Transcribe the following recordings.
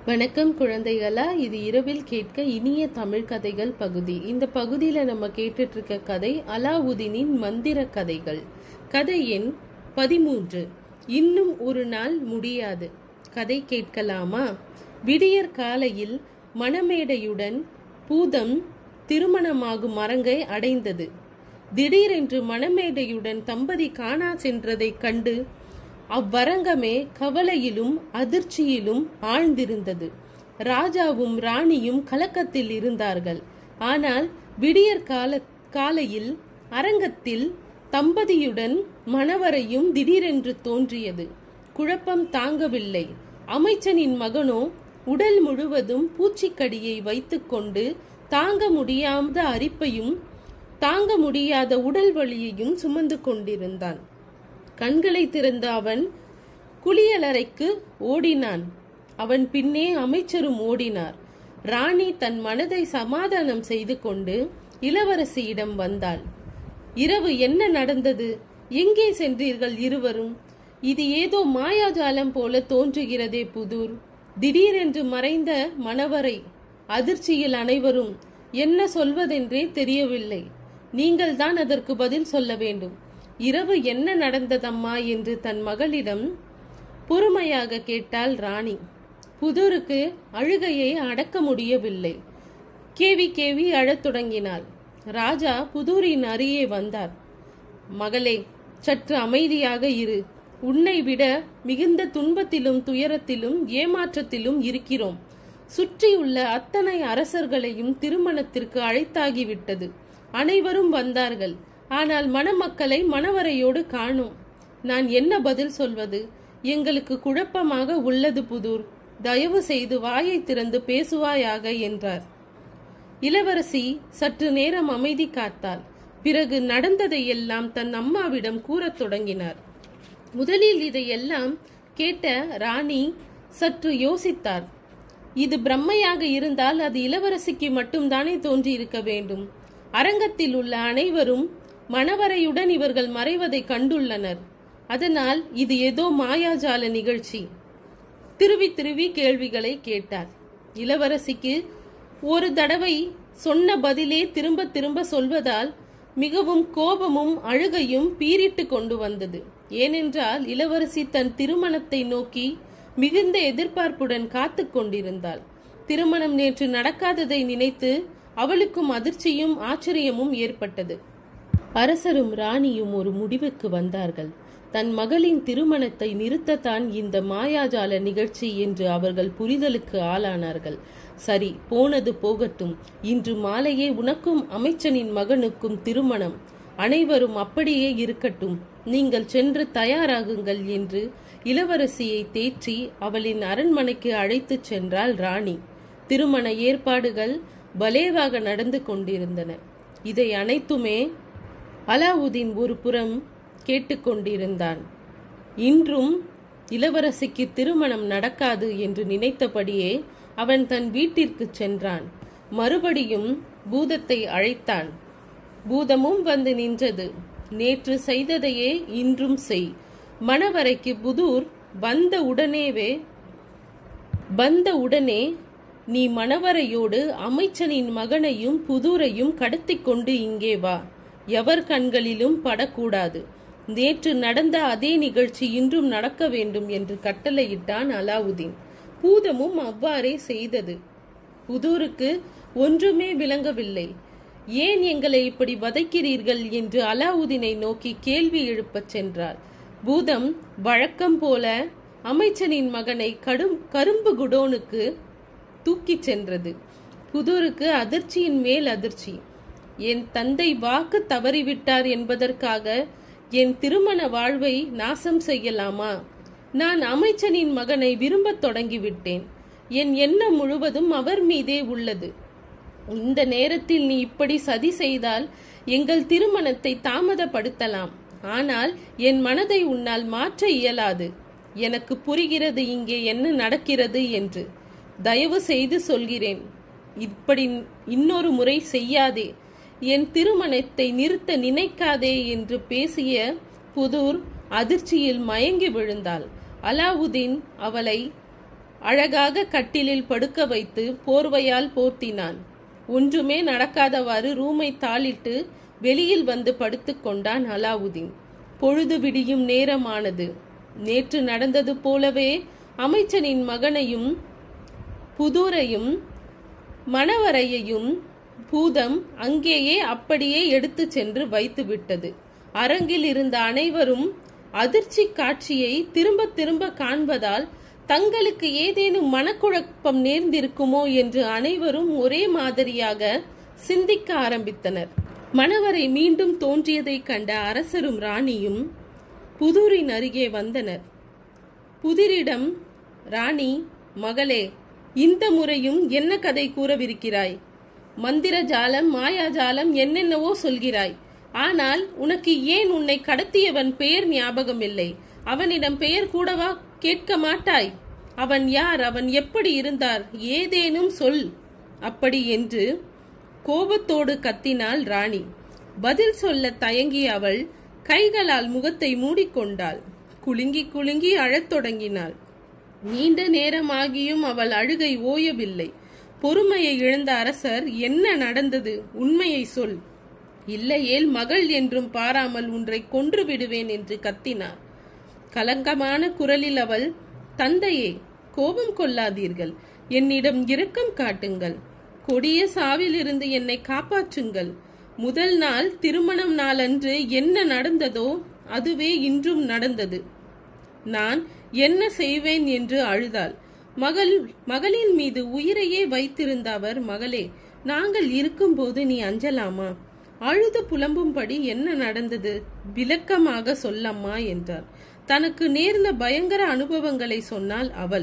வணக்கம் குழந்தைகளா இது இரவில் கேட்க இனிய தமிழ் கதைகள் பகுதி இந்த பகுதியில நம்ம கேட்டுட்டு இருக்க கதை அலாவுதீனின் மந்திர கதைகள் கதை எண் பதிமூன்று இன்னும் ஒரு நாள் முடியாது கதை கேட்கலாமா விடியற் காலையில் மணமேடையுடன் பூதம் திருமணமாகும் அரங்கை அடைந்தது திடீரென்று மணமேடையுடன் தம்பதி காணா சென்றதைக் கண்டு அவ்வரங்கமே கவலையிலும் அதிர்ச்சியிலும் ஆழ்ந்திருந்தது ராஜாவும் ராணியும் கலக்கத்தில் இருந்தார்கள் ஆனால் விடியற் கால காலையில் அரங்கத்தில் தம்பதியுடன் மணவரையும் திடீரென்று தோன்றியது குழப்பம் தாங்கவில்லை அமைச்சனின் மகனோ உடல் முழுவதும் பூச்சிக்கடியை வைத்துக்கொண்டு தாங்க முடியாத அரிப்பையும் தாங்க முடியாத உடல் வலியையும் சுமந்து கொண்டிருந்தான் கண்களை திறந்த அவன் குளியலறைக்கு ஓடினான் அவன் பின்னே அமைச்சரும் ஓடினார் ராணி தன் மனதை சமாதானம் செய்து கொண்டு இளவரசியிடம் வந்தாள் இரவு என்ன நடந்தது எங்கே சென்றீர்கள் இருவரும் இது ஏதோ மாயாஜாலம் போல தோன்றுகிறதே புதூர் திடீரென்று மறைந்த மணவரை அதிர்ச்சியில் அனைவரும் என்ன சொல்வதென்றே தெரியவில்லை நீங்கள்தான் அதற்கு பதில் சொல்ல வேண்டும் இரவு என்ன நடந்ததம்மா என்று தன் மகளிடம் பொறுமையாக கேட்டாள் ராணி புதூருக்கு அழுகையை அடக்க முடியவில்லை கேவி கேவி அழத் தொடங்கினாள் ராஜா புதூரின் அருகே வந்தார் மகளே சற்று அமைதியாக இரு உன்னை விட மிகுந்த துன்பத்திலும் துயரத்திலும் ஏமாற்றத்திலும் இருக்கிறோம் சுற்றியுள்ள அத்தனை அரசர்களையும் திருமணத்திற்கு அழைத்தாகிவிட்டது அனைவரும் வந்தார்கள் ஆனால் மணமக்களை மணவரையோடு காணோம் நான் என்ன பதில் சொல்வது எங்களுக்கு குழப்பமாக உள்ளது புதூர் தயவு செய்து வாயை திறந்து பேசுவாயாக என்றார் இளவரசி சற்று நேரம் அமைதி காத்தாள் பிறகு நடந்ததை எல்லாம் தன் அம்மாவிடம் கூறத் தொடங்கினார் முதலில் இதையெல்லாம் கேட்ட ராணி சற்று யோசித்தார் இது பிரம்மையாக இருந்தால் அது இளவரசிக்கு மட்டும்தானே தோன்றியிருக்க வேண்டும் அரங்கத்தில் உள்ள அனைவரும் மணவரையுடன் இவர்கள் மறைவதை கண்டுள்ளனர் அதனால் இது ஏதோ மாயாஜால நிகழ்ச்சி திருவி திருவி கேள்விகளை கேட்டார் இளவரசிக்கு ஒரு தடவை சொன்ன பதிலே திரும்ப திரும்ப சொல்வதால் மிகவும் கோபமும் அழுகையும் பீரிட்டு கொண்டு வந்தது ஏனென்றால் இளவரசி தன் திருமணத்தை நோக்கி மிகுந்த எதிர்பார்ப்புடன் காத்து கொண்டிருந்தாள் திருமணம் நேற்று நடக்காததை நினைத்து அவளுக்கும் அதிர்ச்சியும் ஆச்சரியமும் ஏற்பட்டது அரசரும் ராணியும் ஒரு முடிவுக்கு வந்தார்கள் தன் மகளின் திருமணத்தை நிறுத்தத்தான் இந்த மாயாஜால நிகழ்ச்சி என்று அவர்கள் புரிதலுக்கு ஆளானார்கள் சரி போனது போகட்டும் இன்று மாலையே உனக்கும் அமைச்சனின் மகனுக்கும் திருமணம் அனைவரும் அப்படியே இருக்கட்டும் நீங்கள் சென்று தயாராகுங்கள் என்று இளவரசியை தேற்றி அவளின் அரண்மனைக்கு அழைத்துச் சென்றாள் ராணி திருமண ஏற்பாடுகள் பலேவாக நடந்து கொண்டிருந்தன இதை அனைத்துமே அலாவுதீன் ஒரு புறம் கேட்டுக்கொண்டிருந்தான் இன்றும் இளவரசிக்கு திருமணம் நடக்காது என்று நினைத்தபடியே அவன் தன் வீட்டிற்கு சென்றான் மறுபடியும் பூதத்தை அழைத்தான் பூதமும் வந்து நின்றது நேற்று செய்ததையே இன்றும் செய் மணவரைக்கு புதூர் வந்த உடனேவே வந்த உடனே நீ மணவரையோடு அமைச்சனின் மகனையும் புதூரையும் கடத்தி கொண்டு இங்கே வா எவர் கண்களிலும் படக்கூடாது நேற்று நடந்த அதே நிகழ்ச்சி இன்றும் நடக்க வேண்டும் என்று கட்டளையிட்டான் அலாவுதீன் பூதமும் அவ்வாறே செய்தது புதூருக்கு ஒன்றுமே விளங்கவில்லை ஏன் எங்களை இப்படி வதைக்கிறீர்கள் என்று அலாவுதீனை நோக்கி கேள்வி எழுப்பச் சென்றார் பூதம் வழக்கம் போல அமைச்சனின் மகனை கடும் கரும்பு குடோனுக்கு தூக்கிச் சென்றது புதூருக்கு அதிர்ச்சியின் மேல் அதிர்ச்சி என் தந்தை வாக்கு தவறிவிட்டார் என்பதற்காக என் திருமண வாழ்வை நாசம் செய்யலாமா நான் அமைச்சனின் மகனை விரும்பத் தொடங்கிவிட்டேன் என் எண்ணம் முழுவதும் அவர் மீதே உள்ளது இந்த நேரத்தில் நீ இப்படி சதி செய்தால் எங்கள் திருமணத்தை தாமதப்படுத்தலாம் ஆனால் என் மனதை உன்னால் மாற்ற இயலாது எனக்கு புரிகிறது இங்கே என்ன நடக்கிறது என்று தயவு செய்து சொல்கிறேன் இப்படி இன்னொரு முறை செய்யாதே என் திருமணத்தை நிறுத்த நினைக்காதே என்று பேசிய புதூர் அதிர்ச்சியில் மயங்கி விழுந்தாள் அலாவுதீன் அவளை அழகாக கட்டிலில் படுக்க வைத்து போர்வையால் போர்த்தினான் ஒன்றுமே நடக்காதவாறு ரூமை தாளிட்டு வெளியில் வந்து படுத்துக் கொண்டான் அலாவுதீன் பொழுது விடியும் நேரமானது நேற்று நடந்தது போலவே அமைச்சனின் மகனையும் புதூரையும் மணவரையையும் பூதம் அங்கேயே அப்படியே எடுத்து சென்று வைத்து விட்டது அரங்கில் இருந்த அனைவரும் அதிர்ச்சி காட்சியை திரும்ப திரும்ப காண்பதால் தங்களுக்கு ஏதேனும் மனக்குழப்பம் நேர்ந்திருக்குமோ என்று அனைவரும் ஒரே மாதிரியாக சிந்திக்க ஆரம்பித்தனர் மணவரை மீண்டும் தோன்றியதைக் கண்ட அரசரும் ராணியும் புதூரின் அருகே வந்தனர் புதிரிடம் ராணி மகளே இந்த முறையும் என்ன கதை கூறவிருக்கிறாய் மந்திர ஜாலம் மாயாஜாலம் என்னென்னவோ சொல்கிறாய் ஆனால் உனக்கு ஏன் உன்னை கடத்தியவன் பெயர் ஞாபகம் இல்லை அவனிடம் பெயர் கூடவா கேட்க மாட்டாய் அவன் யார் அவன் எப்படி இருந்தார் ஏதேனும் சொல் அப்படி என்று கோபத்தோடு கத்தினாள் ராணி பதில் சொல்ல தயங்கிய அவள் கைகளால் முகத்தை மூடிக்கொண்டாள் குலுங்கி குலுங்கி அழத் தொடங்கினாள் நீண்ட நேரமாகியும் அவள் அழுகை ஓயவில்லை பொறுமையை இழந்த அரசர் என்ன நடந்தது உண்மையை சொல் இல்லையேல் மகள் என்றும் பாராமல் ஒன்றை கொன்று விடுவேன் என்று கத்தினார் கலங்கமான குரலில் அவள் தந்தையே கோபம் கொள்ளாதீர்கள் என்னிடம் இரக்கம் காட்டுங்கள் கொடிய சாவிலிருந்து என்னை காப்பாற்றுங்கள் முதல் நாள் திருமணம் நாளன்று என்ன நடந்ததோ அதுவே இன்றும் நடந்தது நான் என்ன செய்வேன் என்று அழுதாள் மகள் மகளின் மீது உயிரையே வைத்திருந்த அவர் மகளே நாங்கள் இருக்கும்போது நீ அஞ்சலாமா அழுது புலம்பும்படி என்ன நடந்தது விளக்கமாக சொல்லம்மா என்றார் தனக்கு நேர்ந்த பயங்கர அனுபவங்களை சொன்னாள் அவள்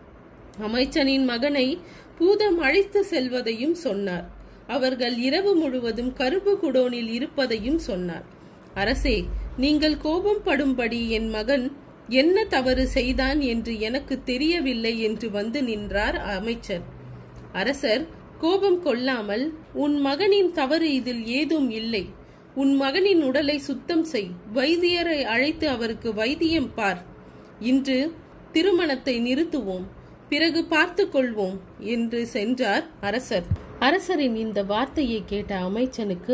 அமைச்சனின் மகனை பூதம் அழைத்து செல்வதையும் சொன்னார் அவர்கள் இரவு முழுவதும் கருப்பு குடோனில் இருப்பதையும் சொன்னார் அரசே நீங்கள் கோபம் படும்படி என் மகன் என்ன தவறு செய்தான் என்று எனக்கு தெரியவில்லை என்று வந்து நின்றார் அமைச்சர் அரசர் கோபம் கொள்ளாமல் உன் மகனின் தவறு இதில் ஏதும் இல்லை உன் மகனின் உடலை சுத்தம் செய் வைத்தியரை அழைத்து அவருக்கு வைத்தியம் பார் இன்று திருமணத்தை நிறுத்துவோம் பிறகு பார்த்து கொள்வோம் என்று சென்றார் அரசர் அரசரின் இந்த வார்த்தையை கேட்ட அமைச்சனுக்கு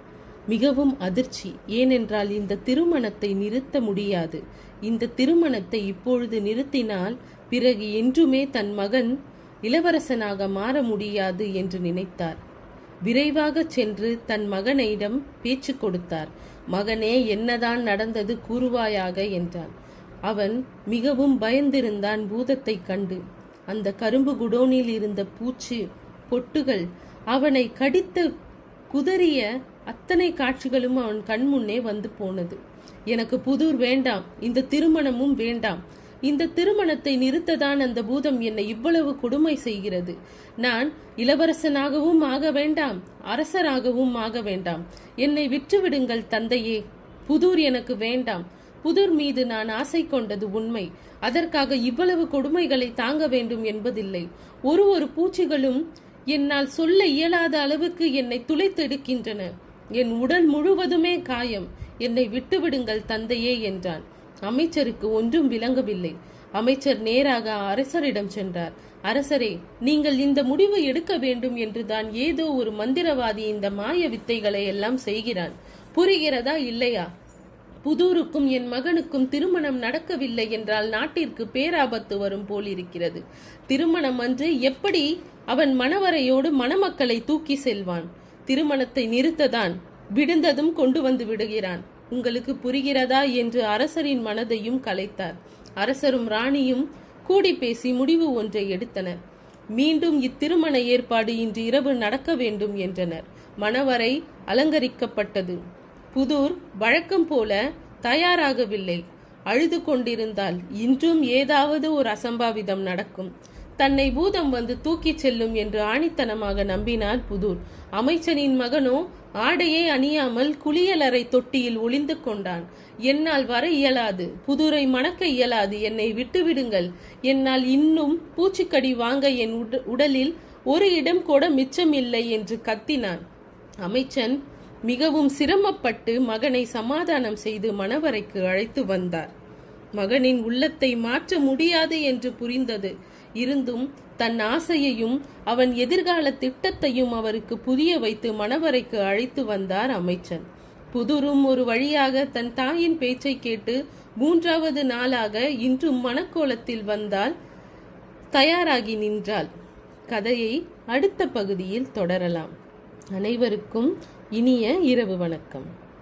மிகவும் அதிர்ச்சி ஏனென்றால் இந்த திருமணத்தை நிறுத்த முடியாது இந்த திருமணத்தை இப்பொழுது நிறுத்தினால் பிறகு என்றுமே தன் மகன் இளவரசனாக மாற முடியாது என்று நினைத்தார் விரைவாக சென்று தன் மகனிடம் பேச்சு கொடுத்தார் மகனே என்னதான் நடந்தது கூறுவாயாக என்றான் அவன் மிகவும் பயந்திருந்தான் பூதத்தை கண்டு அந்த கரும்பு குடோனில் இருந்த பூச்சி பொட்டுகள் அவனை கடித்த குதறிய அத்தனை காட்சிகளும் அவன் கண் முன்னே வந்து போனது எனக்கு புதூர் வேண்டாம் இந்த திருமணமும் வேண்டாம் இந்த திருமணத்தை நிறுத்ததான் அந்த பூதம் என்னை இவ்வளவு கொடுமை செய்கிறது நான் இளவரசனாகவும் ஆக வேண்டாம் அரசராகவும் ஆக வேண்டாம் என்னை விற்றுவிடுங்கள் தந்தையே புதூர் எனக்கு வேண்டாம் புதூர் மீது நான் ஆசை கொண்டது உண்மை அதற்காக இவ்வளவு கொடுமைகளை தாங்க வேண்டும் என்பதில்லை ஒரு ஒரு பூச்சிகளும் என்னால் சொல்ல இயலாத அளவுக்கு என்னை துளைத்தெடுக்கின்றன என் உடல் முழுவதுமே காயம் என்னை விட்டுவிடுங்கள் தந்தையே என்றான் அமைச்சருக்கு ஒன்றும் விளங்கவில்லை அமைச்சர் நேராக அரசரிடம் சென்றார் அரசரே நீங்கள் இந்த முடிவு எடுக்க வேண்டும் என்றுதான் ஏதோ ஒரு மந்திரவாதி இந்த மாய வித்தைகளை எல்லாம் செய்கிறான் புரிகிறதா இல்லையா புதூருக்கும் என் மகனுக்கும் திருமணம் நடக்கவில்லை என்றால் நாட்டிற்கு பேராபத்து வரும் போல் இருக்கிறது திருமணம் அன்று எப்படி அவன் மணவரையோடு மணமக்களை தூக்கி செல்வான் திருமணத்தை நிறுத்ததான் விடுந்ததும் கொண்டு வந்து விடுகிறான் உங்களுக்கு புரிகிறதா என்று அரசரின் மனதையும் கலைத்தார் அரசரும் ராணியும் கூடி பேசி முடிவு ஒன்றை எடுத்தனர் மீண்டும் இத்திருமண ஏற்பாடு இன்று இரவு நடக்க வேண்டும் என்றனர் மணவரை அலங்கரிக்கப்பட்டது புதூர் வழக்கம் போல தயாராகவில்லை அழுது கொண்டிருந்தால் இன்றும் ஏதாவது ஒரு அசம்பாவிதம் நடக்கும் தன்னை பூதம் வந்து தூக்கிச் செல்லும் என்று ஆணித்தனமாக நம்பினார் புதூர் அமைச்சனின் மகனோ ஆடையை அணியாமல் குளியலறை தொட்டியில் ஒளிந்து கொண்டான் என்னால் வர இயலாது புதூரை மணக்க இயலாது என்னை விட்டுவிடுங்கள் என்னால் இன்னும் பூச்சிக்கடி வாங்க என் உடலில் ஒரு இடம் கூட மிச்சமில்லை என்று கத்தினான் அமைச்சன் மிகவும் சிரமப்பட்டு மகனை சமாதானம் செய்து மணவரைக்கு அழைத்து வந்தார் மகனின் உள்ளத்தை மாற்ற முடியாது என்று புரிந்தது இருந்தும் தன் ஆசையையும் அவன் எதிர்கால திட்டத்தையும் அவருக்கு புரிய வைத்து மணவரைக்கு அழைத்து வந்தார் அமைச்சன் புதுரும் ஒரு வழியாக தன் தாயின் பேச்சை கேட்டு மூன்றாவது நாளாக இன்றும் மணக்கோலத்தில் வந்தால் தயாராகி நின்றாள் கதையை அடுத்த பகுதியில் தொடரலாம் அனைவருக்கும் இனிய இரவு வணக்கம்